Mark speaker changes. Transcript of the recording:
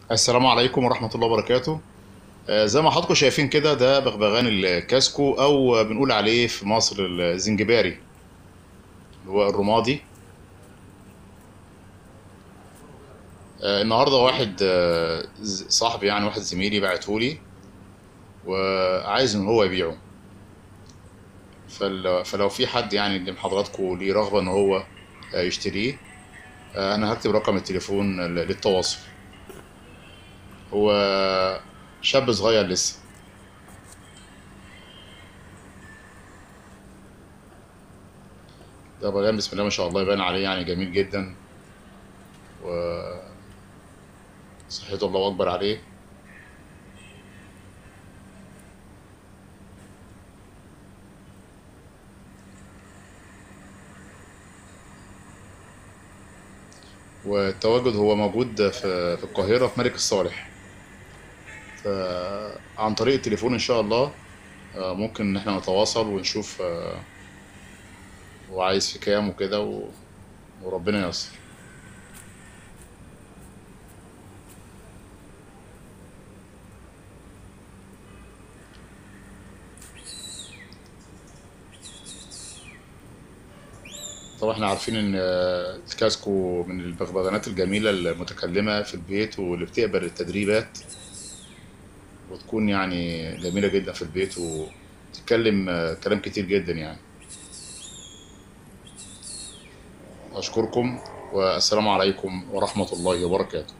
Speaker 1: السلام عليكم ورحمة الله وبركاته آه، زي ما حضراتكم شايفين كده ده بغبغان الكاسكو أو بنقول عليه في مصر الزنجباري اللي هو الرمادي آه، النهاردة واحد آه، ز- صاحبي يعني واحد زميلي بعتهولي وعايز إن هو يبيعه فل- فلو في حد يعني من حضراتكم ليه رغبة إن هو آه، يشتريه آه، أنا هكتب رقم التليفون للتواصل هو شاب صغير لسه ده بغان بسم الله ما شاء الله يبان عليه يعني جميل جدا وصحته الله أكبر عليه والتواجد هو موجود في في القاهرة في ملك الصالح فعن طريق التليفون إن شاء الله آه، ممكن إن احنا نتواصل ونشوف آه، هو عايز في كام وكده و... وربنا ييسر طبعا احنا عارفين ان آه، الكاسكو من البغبغانات الجميلة المتكلمة في البيت واللي بتقبل التدريبات وتكون يعني جميلة جدا في البيت وتتكلم آه، كلام كتير جدا يعني أشكركم والسلام عليكم ورحمة الله وبركاته